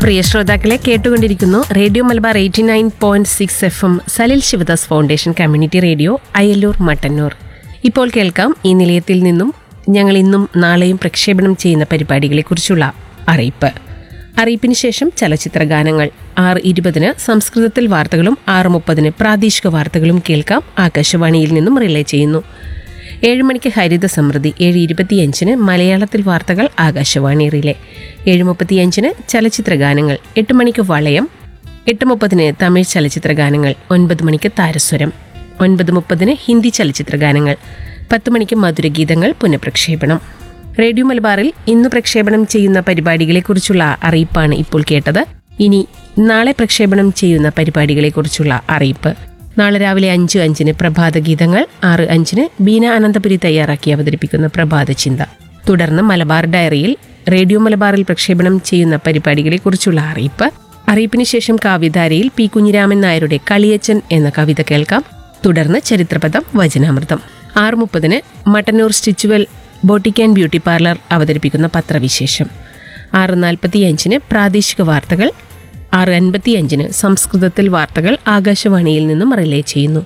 പ്രിയ ശ്രോതാക്കളെ കേട്ടുകൊണ്ടിരിക്കുന്നു radio Malabar eighty nine point six F M Salil Shivadas foundation community radio Ayalloor Mattannur ഇപ്പോൾ കേൾക്കാം ഈ നിലയത്തിൽ നിന്നും ഞങ്ങൾ ഇന്നും നാളെയും പ്രക്ഷേപണം ചെയ്യുന്ന പരിപാടികളെക്കുറിച്ചുള്ള അറിയിപ്പ് അറിയിപ്പിന് ശേഷം ചലച്ചിത്ര ഗാനങ്ങൾ ആറ് ഇരുപതിന് സംസ്കൃതത്തിൽ വാർത്തകളും ആറ് മുപ്പതിന് പ്രാദേശിക വാർത്തകളും കേൾക്കാം ആകാശവാണിയിൽ നിന്നും റിലേ ചെയ്യുന്നു ഏഴ് മണിക്ക് ഹരിത സമൃദ്ധി ഏഴ് ഇരുപത്തിയഞ്ചിന് മലയാളത്തിൽ വാർത്തകൾ ആകാശവാണി റിലേ ഏഴ് മുപ്പത്തിയഞ്ചിന് ചലച്ചിത്ര ഗാനങ്ങൾ എട്ട് മണിക്ക് വളയം എട്ട് മുപ്പതിന് തമിഴ് ചലച്ചിത്ര ഗാനങ്ങൾ ഒൻപത് മണിക്ക് താരസ്വരം ഒൻപത് മുപ്പതിന് ഹിന്ദി ചലച്ചിത്ര ഗാനങ്ങൾ പത്ത് മണിക്ക് മധുരഗീതങ്ങൾ പുനഃപ്രക്ഷേപണം റേഡിയോ മലബാറിൽ ഇന്ന് പ്രക്ഷേപണം ചെയ്യുന്ന പരിപാടികളെക്കുറിച്ചുള്ള അറിയിപ്പാണ് ഇപ്പോൾ കേട്ടത് ഇനി നാളെ പ്രക്ഷേപണം ചെയ്യുന്ന പരിപാടികളെക്കുറിച്ചുള്ള അറിയിപ്പ് നാളെ രാവിലെ അഞ്ച് അഞ്ചിന് പ്രഭാത ഗീതങ്ങൾ ആറ് അഞ്ചിന് ബീന അനന്തപുരി തയ്യാറാക്കി അവതരിപ്പിക്കുന്ന പ്രഭാത ചിന്ത തുടർന്ന് മലബാർ ഡയറിയിൽ റേഡിയോ മലബാറിൽ പ്രക്ഷേപണം ചെയ്യുന്ന പരിപാടികളെക്കുറിച്ചുള്ള അറിയിപ്പ് അറിയിപ്പിന് ശേഷം കാവ്യധാരയിൽ പി കുഞ്ഞിരാമൻ നായരുടെ കളിയച്ചൻ എന്ന കവിത കേൾക്കാം തുടർന്ന് ചരിത്രപദം വചനാമൃതം ആറ് മുപ്പതിന് മട്ടന്നൂർ സ്റ്റിച്ചുവൽ ബോട്ടിക് ആൻഡ് ബ്യൂട്ടി പാർലർ അവതരിപ്പിക്കുന്ന പത്രവിശേഷം ആറ് നാൽപ്പത്തിയഞ്ചിന് പ്രാദേശിക വാർത്തകൾ ആറ് അൻപത്തിയഞ്ചിന് സംസ്കൃതത്തിൽ വാർത്തകൾ ആകാശവാണിയിൽ നിന്നും റിലേ ചെയ്യുന്നു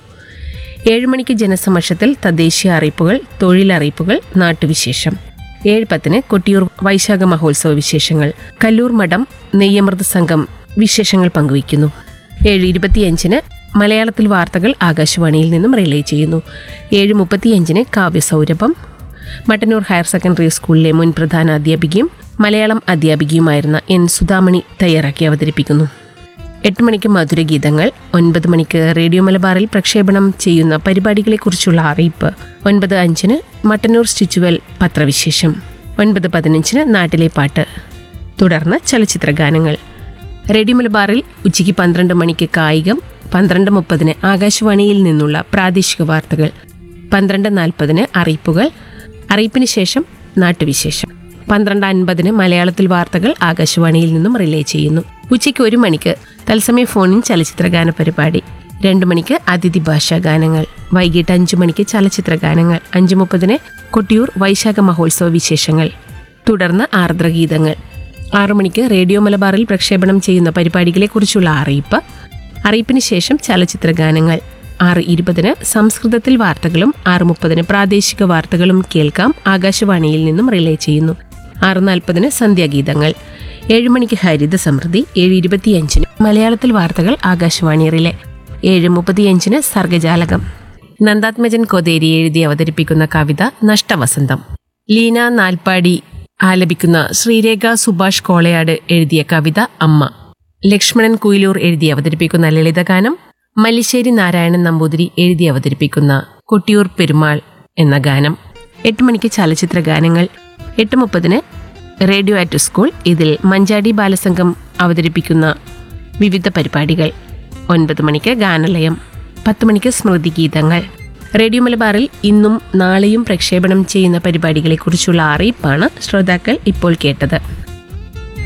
ഏഴ് മണിക്ക് ജനസമക്ഷത്തിൽ തദ്ദേശീയ അറിയിപ്പുകൾ തൊഴിലറിയിപ്പുകൾ നാട്ടുവിശേഷം ഏഴ് പത്തിന് കൊട്ടിയൂർ വൈശാഖ മഹോത്സവ വിശേഷങ്ങൾ കല്ലൂർ മഠം നെയ്യമൃത സംഘം വിശേഷങ്ങൾ പങ്കുവയ്ക്കുന്നു ഏഴ് ഇരുപത്തിയഞ്ചിന് മലയാളത്തിൽ വാർത്തകൾ ആകാശവാണിയിൽ നിന്നും റിലേ ചെയ്യുന്നു ഏഴ് മുപ്പത്തിയഞ്ചിന് കാവ്യസൗരഭം മട്ടന്നൂർ ഹയർ സെക്കൻഡറി സ്കൂളിലെ മുൻ പ്രധാന അധ്യാപികയും മലയാളം അധ്യാപികയുമായിരുന്ന എൻ സുധാമണി തയ്യാറാക്കി അവതരിപ്പിക്കുന്നു എട്ട് മണിക്ക് മധുരഗീതങ്ങൾ ഒൻപത് മണിക്ക് റേഡിയോ മലബാറിൽ പ്രക്ഷേപണം ചെയ്യുന്ന പരിപാടികളെക്കുറിച്ചുള്ള അറിയിപ്പ് ഒൻപത് അഞ്ചിന് മട്ടന്നൂർ സ്റ്റിച്ചുവൽ പത്രവിശേഷം ഒൻപത് പതിനഞ്ചിന് നാട്ടിലെ പാട്ട് തുടർന്ന് ചലച്ചിത്ര ഗാനങ്ങൾ റേഡിയോ മലബാറിൽ ഉച്ചയ്ക്ക് പന്ത്രണ്ട് മണിക്ക് കായികം പന്ത്രണ്ട് മുപ്പതിന് ആകാശവാണിയിൽ നിന്നുള്ള പ്രാദേശിക വാർത്തകൾ പന്ത്രണ്ട് നാൽപ്പതിന് അറിയിപ്പുകൾ അറിയിപ്പിന് ശേഷം നാട്ടുവിശേഷം പന്ത്രണ്ട് അൻപതിന് മലയാളത്തിൽ വാർത്തകൾ ആകാശവാണിയിൽ നിന്നും റിലേ ചെയ്യുന്നു ഉച്ചയ്ക്ക് ഒരു മണിക്ക് തത്സമയ ഫോണിൻ ചലച്ചിത്ര ഗാന പരിപാടി രണ്ട് മണിക്ക് അതിഥി ഭാഷാ ഗാനങ്ങൾ വൈകിട്ട് അഞ്ചു മണിക്ക് ചലച്ചിത്ര ഗാനങ്ങൾ അഞ്ചു മുപ്പതിന് കൊട്ടിയൂർ വൈശാഖ മഹോത്സവ വിശേഷങ്ങൾ തുടർന്ന് ആർദ്രഗീതങ്ങൾ ആറു മണിക്ക് റേഡിയോ മലബാറിൽ പ്രക്ഷേപണം ചെയ്യുന്ന പരിപാടികളെക്കുറിച്ചുള്ള അറിയിപ്പ് അറിയിപ്പിന് ശേഷം ചലച്ചിത്ര ഗാനങ്ങൾ ആറ് ഇരുപതിന് സംസ്കൃതത്തിൽ വാർത്തകളും ആറ് മുപ്പതിന് പ്രാദേശിക വാർത്തകളും കേൾക്കാം ആകാശവാണിയിൽ നിന്നും റിലേ ചെയ്യുന്നു ആറ് നാൽപ്പതിന് സന്ധ്യാഗീതങ്ങൾ ഏഴ് മണിക്ക് ഹരിത സമൃദ്ധി ഏഴ് ഇരുപത്തിയഞ്ചിന് മലയാളത്തിൽ വാർത്തകൾ ആകാശവാണി റിലേ ഏഴ് മുപ്പത്തിയഞ്ചിന് സർഗജാലകം നന്ദാത്മജൻ കൊതേരി എഴുതി അവതരിപ്പിക്കുന്ന കവിത നഷ്ടവസന്തം ലീന നാൽപ്പാടി ആലപിക്കുന്ന ശ്രീരേഖ സുഭാഷ് കോളയാട് എഴുതിയ കവിത അമ്മ ലക്ഷ്മണൻ കുയിലൂർ എഴുതി അവതരിപ്പിക്കുന്ന ലളിതഗാനം മല്ലിശ്ശേരി നാരായണൻ നമ്പൂതിരി എഴുതി അവതരിപ്പിക്കുന്ന കൊട്ടിയൂർ പെരുമാൾ എന്ന ഗാനം എട്ട് മണിക്ക് ചലച്ചിത്ര ഗാനങ്ങൾ എട്ട് മുപ്പതിന് റേഡിയോ ആറ്റ് സ്കൂൾ ഇതിൽ മഞ്ചാടി ബാലസംഘം അവതരിപ്പിക്കുന്ന വിവിധ പരിപാടികൾ ഒൻപത് മണിക്ക് ഗാനലയം പത്ത് മണിക്ക് സ്മൃതി ഗീതങ്ങൾ റേഡിയോ മലബാറിൽ ഇന്നും നാളെയും പ്രക്ഷേപണം ചെയ്യുന്ന പരിപാടികളെക്കുറിച്ചുള്ള അറിയിപ്പാണ് ശ്രോതാക്കൾ ഇപ്പോൾ കേട്ടത്